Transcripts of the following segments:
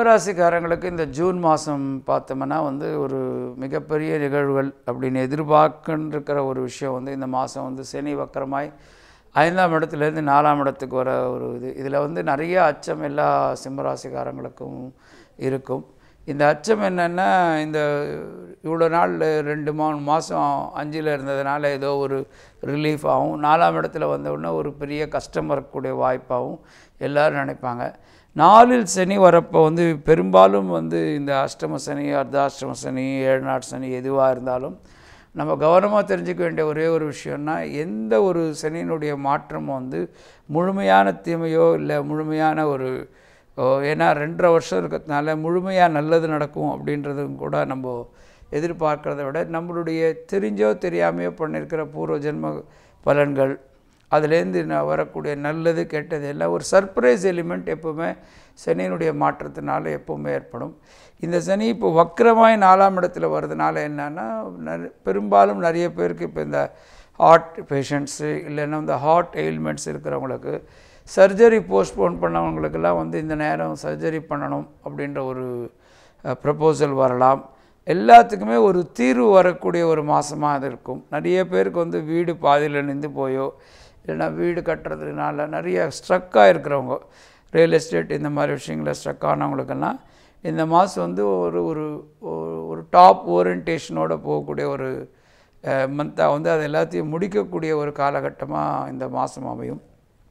சிம்மராசிக்காரங்களுக்கு இந்த ஜூன் மாதம் பார்த்தோம்னா வந்து ஒரு மிகப்பெரிய நிகழ்வுகள் அப்படின்னு எதிர்பார்க்குன்னு இருக்கிற ஒரு விஷயம் வந்து இந்த மாதம் வந்து சனி வக்கரமாய் ஐந்தாம் இடத்துலேருந்து நாலாம் இடத்துக்கு வர ஒரு இது இதில் வந்து நிறைய அச்சம் எல்லா சிம்மராசிக்காரங்களுக்கும் இருக்கும் இந்த அச்சம் என்னென்னா இந்த இவ்வளோ நாள் ரெண்டு மூணு மாதம் அஞ்சில் இருந்ததுனால ஏதோ ஒரு ரிலீஃப் ஆகும் நாலாம் இடத்துல வந்த உடனே ஒரு பெரிய கஷ்டம் வரக்கூடிய வாய்ப்பாகவும் எல்லோரும் நினைப்பாங்க நாலில் சனி வரப்போ வந்து பெரும்பாலும் வந்து இந்த அஷ்டம சனி அர்த்தாஷ்டம சனி ஏழநாட் சனி எதுவாக இருந்தாலும் நம்ம கவனமாக தெரிஞ்சுக்க வேண்டிய ஒரே ஒரு விஷயம்னா எந்த ஒரு சனியினுடைய மாற்றமும் வந்து முழுமையான தீமையோ இல்லை முழுமையான ஒரு ஓ, ஏன்னா ரெண்டரை வருஷம் இருக்கிறதுனால முழுமையாக நல்லது நடக்கும் அப்படின்றதும் கூட நம்ம எதிர்பார்க்கிறத விட நம்மளுடைய தெரிஞ்சோ தெரியாமையோ பண்ணியிருக்கிற பூர்வ ஜென்ம பலன்கள் அதுலேருந்து ந- வரக்கூடிய நல்லது கெட்டது எல்லாம் ஒரு சர்ப்ரைஸ் எலிமெண்ட் எப்போவுமே சனியினுடைய மாற்றத்தினால எப்போவுமே ஏற்படும் இந்த சனி இப்போ வக்கரமாய் நாலாம் இடத்துல வர்றதுனால என்னன்னா நிற- பெரும்பாலும் நிறைய பேருக்கு இப்போ இந்த ஹார்ட் பேஷண்ட்ஸு இல்லைன்னா இந்த ஹார்ட் எயில்மெண்ட்ஸ் இருக்கிறவங்களுக்கு சர்ஜரி போஸ்ட்போன் பண்ணவங்களுக்கெல்லாம் வந்து இந்த நேரம் சர்ஜரி பண்ணணும் அப்படின்ற ஒரு ப்ரப்போசல் வரலாம் எல்லாத்துக்குமே ஒரு தீர்வு வரக்கூடிய ஒரு மாதமாக அது இருக்கும் நிறைய பேருக்கு வந்து வீடு பாதியில் நின்று போயோ இல்லைன்னா வீடு கட்டுறதுனால நிறைய ஸ்ட்ரக்காக இருக்கிறவங்க ரியல் எஸ்டேட் இந்த மாதிரி விஷயங்களில் ஸ்ட்ரக் ஆனவங்களுக்கெல்லாம் இந்த மாதம் வந்து ஒரு ஒரு ஒரு- ஒரு டாப் ஓரியன்டேஷனோட போகக்கூடிய ஒரு மந்தாக வந்து அது எல்லாத்தையும் முடிக்கக்கூடிய ஒரு காலகட்டமாக இந்த மாதம் அமையும்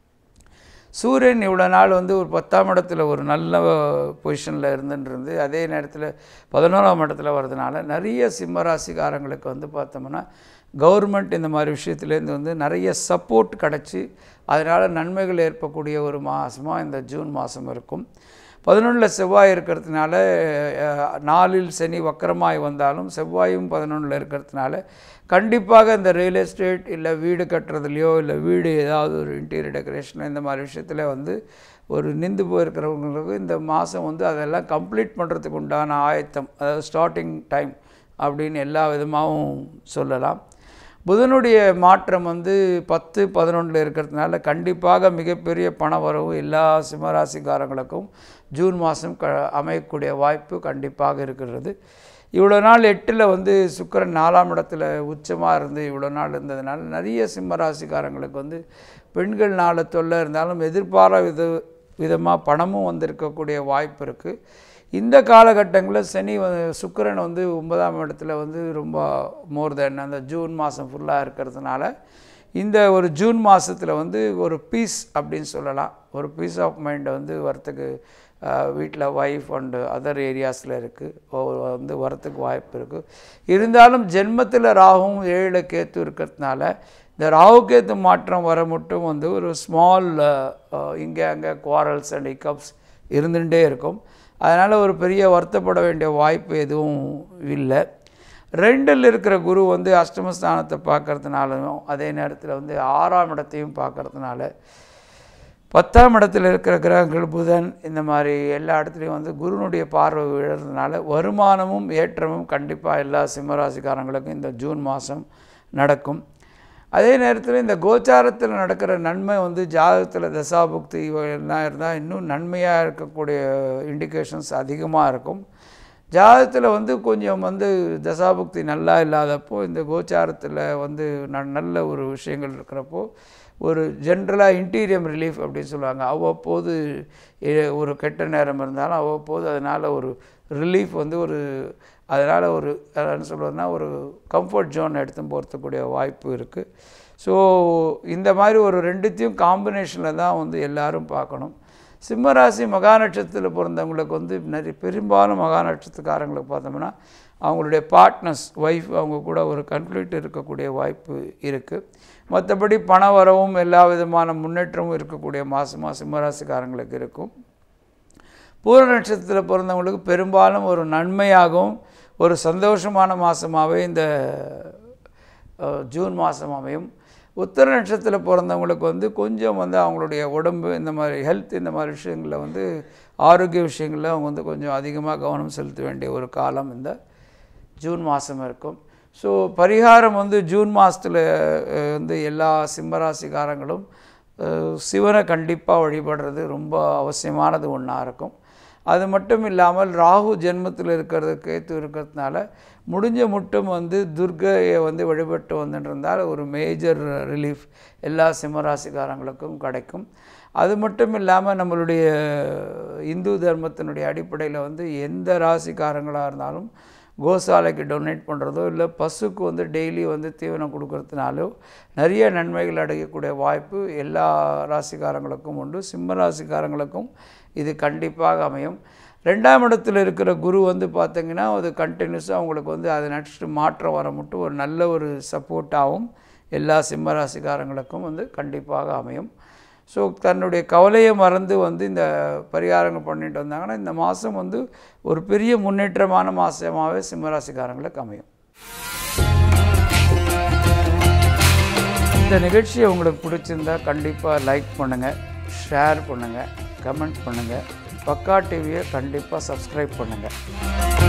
சூரியன் இவ்வளோ நாள் வந்து ஒரு பத்தாம் இடத்துல ஒரு நல்ல பொசிஷனில் இருந்துட்டு இருந்து அதே நேரத்தில் பதினோராம் இடத்துல வர்றதுனால நிறைய சிம்மராசிக்காரங்களுக்கு வந்து பார்த்தோம்னா கவர்மெண்ட் இந்த மாதிரி விஷயத்துலேருந்து வந்து நிறைய சப்போர்ட் கிடச்சி அதனால் நன்மைகள் ஏற்படக்கூடிய ஒரு மாதமாக இந்த ஜூன் மாதம் இருக்கும் பதினொன்றில் செவ்வாய் இருக்கிறதுனால அஹ், நாலில் சனி வக்கரமாய் வந்தாலும் செவ்வாயும் பதினொன்றில் இருக்கிறதுனால கண்டிப்பாக இந்த ரியல் எஸ்டேட் இல்லை வீடு கட்டுறதுலையோ இல்லை வீடு ஏதாவது ஒரு இன்டீரியர் டெக்கரேஷன் இந்த மாதிரி விஷயத்தில் வந்து ஒரு நின்று போயிருக்கிறவங்களுக்கு இந்த மாதம் வந்து அதெல்லாம் கம்ப்ளீட் பண்ணுறதுக்கு உண்டான ஆயத்தம் அதாவது ஸ்டார்டிங் டைம் அப்படின்னு எல்லா விதமாகவும் சொல்லலாம் புதனுடைய மாற்றம் வந்து பத்து பதினொன்றில் இருக்கிறதுனால கண்டிப்பாக மிகப்பெரிய பண வரவு எல்லா சிம்மராசிக்காரங்களுக்கும் ஜூன் மாதம் க அமையக்கூடிய வாய்ப்பு கண்டிப்பாக இருக்கிறது இவ்வளோ நாள் எட்டில் வந்து சுக்கிரன் நாலாம் இடத்துல உச்சமாக இருந்து இவ்வளோ நாள் இருந்ததுனால நிறைய சிம்மராசிக்காரங்களுக்கு வந்து பெண்கள் நாள தொல்லை இருந்தாலும் எதிர்பாரா வித விதமாக பணமும் வந்திருக்கக்கூடிய வாய்ப்பு இருக்குது இந்த காலகட்டங்களில் சனி வந்து- சுக்கிரன் வந்து ஒன்பதாம் இடத்துல வந்து ரொம்ப மோர் தென் அந்த ஜூன் மாதம் ஃபுல்லாக இருக்கிறதுனால இந்த ஒரு ஜூன் மாதத்தில் வந்து ஒரு பீஸ் அப்படின்னு சொல்லலாம் ஒரு பீஸ் ஆஃப் மைண்டை வந்து வரத்துக்கு வீட்டில் ஒய்ஃப் அண்டு அதர் ஏரியாஸில் இருக்குது வந்து வரத்துக்கு வாய்ப்பு இருக்குது இருந்தாலும் ஜென்மத்தில் ராகுவும் ஏழில் கேத்து இருக்கிறதுனால இந்த ராகுகேத்து மாற்றம் வர மட்டும் வந்து ஒரு ஸ்மால் இங்கே அங்கே குவாரல்ஸ் அண்ட் ஹிக்கப்ஸ் இருந்துகிட்டே இருக்கும் அதனால் ஒரு பெரிய வருத்தப்பட வேண்டிய வாய்ப்பு எதுவும் இல்லை ரெண்டில் இருக்கிற குரு வந்து அஷ்டமஸ்தானத்தை பார்க்கறதுனாலையும் அதே நேரத்தில் வந்து ஆறாம் இடத்தையும் பார்க்கறதுனால பத்தாம் இடத்துல இருக்கிற கிரகங்கள் புதன் இந்த மாதிரி எல்லா இடத்துலையும் வந்து குருனுடைய பார்வை விழுறதுனால வருமானமும் ஏற்றமும் கண்டிப்பாக எல்லா சிம்மராசிக்காரங்களுக்கும் இந்த ஜூன் மாதம் நடக்கும் அதே நேரத்தில் இந்த கோச்சாரத்தில் நடக்கிற நன்மை வந்து ஜாதகத்தில் தசாபுக்தி எல்லாம் இருந்தால் இன்னும் நன்மையாக இருக்கக்கூடிய இண்டிகேஷன்ஸ் அதிகமாக இருக்கும் ஜாதகத்தில் வந்து கொஞ்சம் வந்து தசாபுக்தி நல்லா இல்லாதப்போ இந்த கோச்சாரத்தில் வந்து ந- நல்ல ஒரு விஷயங்கள் இருக்கிறப்போ ஒரு ஜென்ரலாக இன்டீரியம் ரிலீஃப் அப்படின்னு சொல்லுவாங்க அவ்வப்போது எ- ஒரு கெட்ட நேரம் இருந்தாலும் அவ்வப்போது அதனால் ஒரு ரிலீஃப் வந்து ஒரு அதனால் ஒரு என்ன சொல்கிறதுனா ஒரு கம்ஃபர்ட் ஜோன் எடுத்து போகிறதுக்கூடிய வாய்ப்பு இருக்குது ஸோ இந்த மாதிரி ஒரு ரெண்டுத்தையும் காம்பினேஷனில் தான் வந்து எல்லாரும் பார்க்கணும் சிம்மராசி மகா நட்சத்திரத்தில் பிறந்தவங்களுக்கு வந்து நிறைய பெரும்பாலும் மகா நட்சத்திரக்காரங்களுக்கு பார்த்தோம்னா அவங்களுடைய பார்ட்னர்ஸ் ஒய்ஃப் அவங்க கூட ஒரு கன்ஃப்ளிக்ட் இருக்கக்கூடிய வாய்ப்பு இருக்குது மற்றபடி பண வரவும் எல்லா விதமான முன்னேற்றமும் இருக்கக்கூடிய மாதமாக சிம்மராசிக்காரங்களுக்கு இருக்கும் பூர நட்சத்திரத்தில் பிறந்தவங்களுக்கு பெரும்பாலும் ஒரு நன்மையாகவும் ஒரு சந்தோஷமான மாதமாகவே இந்த அஹ், ஜூன் மாதம் அமையும் உத்தர நட்சத்திரத்தில் பிறந்தவங்களுக்கு வந்து கொஞ்சம் வந்து அவங்களுடைய உடம்பு இந்த மாதிரி ஹெல்த் இந்த மாதிரி விஷயங்களில் வந்து ஆரோக்கிய விஷயங்களில் அவங்க வந்து கொஞ்சம் அதிகமாக கவனம் செலுத்த வேண்டிய ஒரு காலம் இந்த ஜூன் மாதம் இருக்கும் ஸோ பரிகாரம் வந்து ஜூன் மாதத்தில் வந்து எல்லா சிம்மராசிக்காரங்களும் அஹ், சிவனை கண்டிப்பாக வழிபடுறது ரொம்ப அவசியமானது ஒன்றா இருக்கும் அது மட்டும் இல்லாமல் ராகு ஜென்மத்தில் இருக்கிறது கேத்து இருக்கிறதுனால முடிஞ்ச மட்டும் வந்து துர்கையை வந்து வழிபட்டு வந்துருந்தால் ஒரு மேஜர் ரிலீஃப் எல்லா சிம்மராசிக்காரங்களுக்கும் கிடைக்கும் அது மட்டும் இல்லாமல் நம்மளுடைய இந்து தர்மத்தினுடைய அடிப்படையில் வந்து எந்த ராசிக்காரங்களாக இருந்தாலும் கோசாலைக்கு டொனேட் பண்ணுறதோ இல்லை பசுக்கு வந்து டெய்லி வந்து தீவனம் கொடுக்கறதுனாலோ நிறைய நன்மைகள் அடையக்கூடிய வாய்ப்பு எல்லா ராசிக்காரங்களுக்கும் உண்டு சிம்ம ராசிக்காரங்களுக்கும் இது கண்டிப்பாக அமையும் ரெண்டாம் இடத்துல இருக்கிற குரு வந்து பார்த்திங்கன்னா அது கண்டினியூஸாக அவங்களுக்கு வந்து அது நெக்ஸ்ட் மாற்றம் வர மட்டும் ஒரு நல்ல ஒரு சப்போர்ட்டாகவும் எல்லா சிம்ம ராசிக்காரங்களுக்கும் வந்து கண்டிப்பாக அமையும் ஸோ தன்னுடைய கவலையை மறந்து வந்து இந்த பரிகாரங்கள் பண்ணிட்டு வந்தாங்கன்னா இந்த மாதம் வந்து ஒரு பெரிய முன்னேற்றமான மாதமாகவே சிம்மராசிக்காரங்களுக்கு அமையும் இந்த நிகழ்ச்சியை உங்களுக்கு பிடிச்சிருந்தா கண்டிப்பாக லைக் பண்ணுங்கள் ஷேர் பண்ணுங்கள் கமெண்ட் பண்ணுங்கள் பக்கா டிவியை கண்டிப்பாக சப்ஸ்கிரைப் பண்ணுங்கள்